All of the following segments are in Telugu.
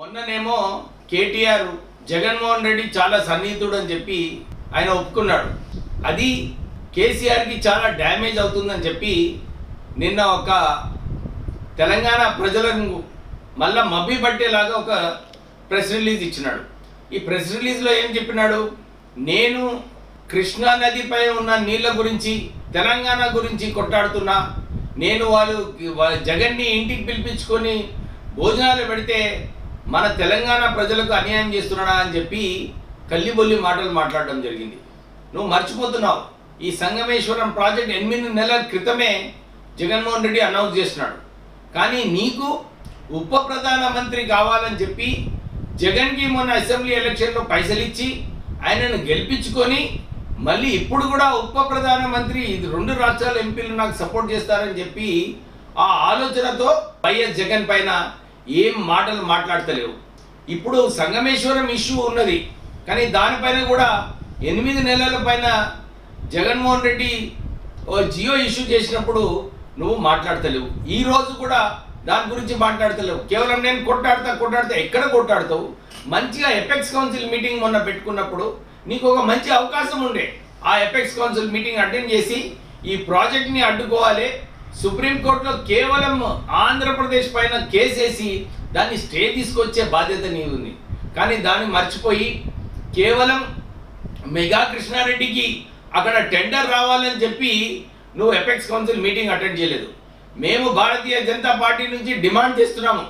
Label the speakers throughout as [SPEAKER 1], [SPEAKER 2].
[SPEAKER 1] మొన్ననేమో కేటీఆర్ జగన్మోహన్ రెడ్డి చాలా సన్నిహితుడు అని చెప్పి ఆయన ఒప్పుకున్నాడు అది కేసీఆర్కి చాలా డ్యామేజ్ అవుతుందని చెప్పి నిన్న ఒక తెలంగాణ ప్రజలను మళ్ళా మభ్య పట్టేలాగా ఒక ప్రెస్ రిలీజ్ ఇచ్చినాడు ఈ ప్రెస్ రిలీజ్లో ఏం చెప్పినాడు నేను కృష్ణా నదిపై ఉన్న నీళ్ళ గురించి తెలంగాణ గురించి కొట్టాడుతున్నా నేను వాళ్ళు వాళ్ళ జగన్ని ఇంటికి పిలిపించుకొని భోజనాలు పెడితే మన తెలంగాణ ప్రజలకు అన్యాయం చేస్తున్నాడా అని చెప్పి కల్లిబొల్లి మాటలు మాట్లాడడం జరిగింది నువ్వు మర్చిపోతున్నావు ఈ సంగమేశ్వరం ప్రాజెక్ట్ ఎనిమిది నెలల క్రితమే జగన్మోహన్ రెడ్డి అనౌన్స్ చేసినాడు కానీ నీకు ఉప ప్రధానమంత్రి కావాలని చెప్పి జగన్కి మొన్న అసెంబ్లీ ఎలక్షన్లో పైసలు ఇచ్చి ఆయనను గెలిపించుకొని మళ్ళీ ఇప్పుడు కూడా ఉప ప్రధానమంత్రి ఇది రెండు రాష్ట్రాల ఎంపీలు నాకు సపోర్ట్ చేస్తారని చెప్పి ఆ ఆలోచనతో వైఎస్ జగన్ పైన ఏం మాటలు మాట్లాడతలేవు ఇప్పుడు సంగమేశ్వరం ఇష్యూ ఉన్నది కానీ దానిపైన కూడా ఎనిమిది నెలల పైన జగన్మోహన్ రెడ్డి ఓ జియో ఇష్యూ చేసినప్పుడు నువ్వు మాట్లాడతలేవు ఈ రోజు కూడా దాని గురించి మాట్లాడతలేవు కేవలం నేను కొట్టాడతా కొట్టాడతా ఎక్కడ కొట్టాడతావు మంచిగా ఎపెక్స్ కౌన్సిల్ మీటింగ్ మొన్న పెట్టుకున్నప్పుడు నీకు ఒక మంచి అవకాశం ఉండే ఆ ఎపెక్స్ కౌన్సిల్ మీటింగ్ అటెండ్ చేసి ఈ ప్రాజెక్ట్ని అడ్డుకోవాలి సుప్రీంకోర్టులో కేవలం ఆంధ్రప్రదేశ్ పైన కేసేసి దాన్ని స్టే తీసుకొచ్చే బాధ్యత నీది ఉంది కానీ దాన్ని మర్చిపోయి కేవలం మెగా కృష్ణారెడ్డికి అక్కడ టెండర్ రావాలని చెప్పి నువ్వు ఎపెక్స్ కౌన్సిల్ మీటింగ్ అటెండ్ చేయలేదు మేము భారతీయ జనతా పార్టీ నుంచి డిమాండ్ చేస్తున్నాము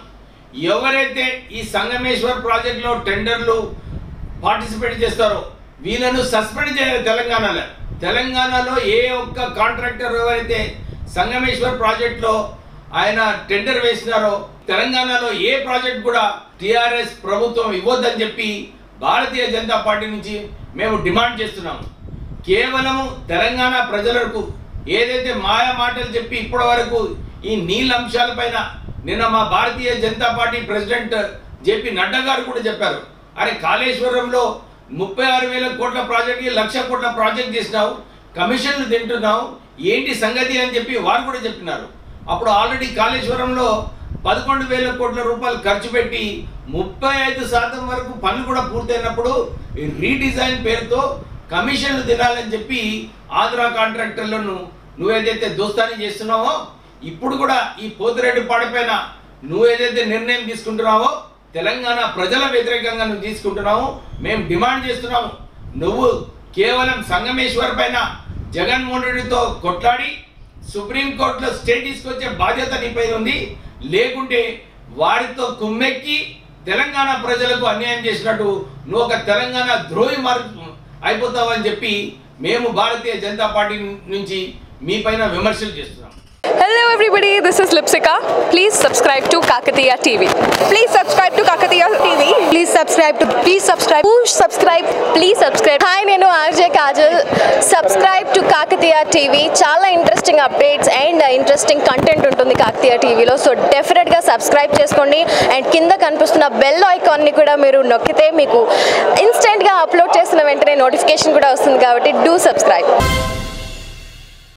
[SPEAKER 1] ఎవరైతే ఈ సంగమేశ్వర్ ప్రాజెక్టులో టెండర్లు పార్టిసిపేట్ చేస్తారో వీళ్ళను సస్పెండ్ చేయాలి తెలంగాణలో తెలంగాణలో ఏ ఒక్క కాంట్రాక్టర్ ఎవరైతే సంగమేశ్వర్ ప్రాజెక్టులో ఆయన టెండర్ వేసినారో తెలంగాణలో ఏ ప్రాజెక్ట్ కూడా టిఆర్ఎస్ ప్రభుత్వం ఇవ్వద్దని చెప్పి భారతీయ జనతా పార్టీ నుంచి మేము డిమాండ్ చేస్తున్నాము కేవలము తెలంగాణ ప్రజలకు ఏదైతే మాయా మాటలు చెప్పి ఇప్పటి వరకు ఈ నీళ్ళ అంశాలపైన నిన్న మా Bharatiya Janata Party president JP Nadda garu కూడా చెప్పారు అరే కాళేశ్వరంలో ముప్పై ఆరు వేల కోట్ల ప్రాజెక్ట్కి లక్ష కోట్ల ప్రాజెక్ట్ చేసినావు కమిషన్లు తింటున్నావు ఏంటి సంగతి అని చెప్పి వారు కూడా చెప్పినారు అప్పుడు ఆల్రెడీ కాళేశ్వరంలో పదకొండు వేల కోట్ల రూపాయలు ఖర్చు పెట్టి ముప్పై ఐదు శాతం వరకు పనులు కూడా పూర్తయినప్పుడు ఈ రీడిజైన్ పేరుతో కమిషన్లు తినాలని చెప్పి ఆంధ్ర కాంట్రాక్టర్లను నువ్వేదైతే దోస్తాని చేస్తున్నావో ఇప్పుడు కూడా ఈ పోతిరెడ్డి పాడిపైన నువ్వేదైతే నిర్ణయం తీసుకుంటున్నావో తెలంగాణ ప్రజల వ్యతిరేకంగా నువ్వు తీసుకుంటున్నావు మేము డిమాండ్ చేస్తున్నాము నువ్వు కేవలం సంగమేశ్వర్ పైన జగన్మోహన్ రెడ్డితో కొట్లాడి సుప్రీంకోర్టులో స్టే తీసుకొచ్చే బాధ్యత నీపై ఉంది లేకుంటే వారితో కుమ్మెక్కి తెలంగాణ ప్రజలకు అన్యాయం చేసినట్టు నువ్వు ఒక తెలంగాణ ద్రోహి మార్ అయిపోతావని చెప్పి మేము భారతీయ జనతా పార్టీ నుంచి మీ పైన విమర్శలు చేస్తున్నాం
[SPEAKER 2] Hello everybody, this is Lipsika. Please subscribe to Kakatiya TV.
[SPEAKER 3] Please subscribe to Kakatiya TV. Please subscribe to. Please subscribe.
[SPEAKER 2] Push subscribe, please subscribe. Hi, నేను RJ Kajal subscribe to Kakatiya TV చాలా interesting updates and interesting content ఉంటుంది కాకతీయ టీవీలో సో డెఫినెట్గా సబ్స్క్రైబ్ చేసుకోండి అండ్ కింద కనిపిస్తున్న బెల్ ఐకాన్ని కూడా మీరు నొక్కితే మీకు ఇన్స్టెంట్గా అప్లోడ్ చేసిన వెంటనే నోటిఫికేషన్ కూడా వస్తుంది కాబట్టి డూ సబ్స్క్రైబ్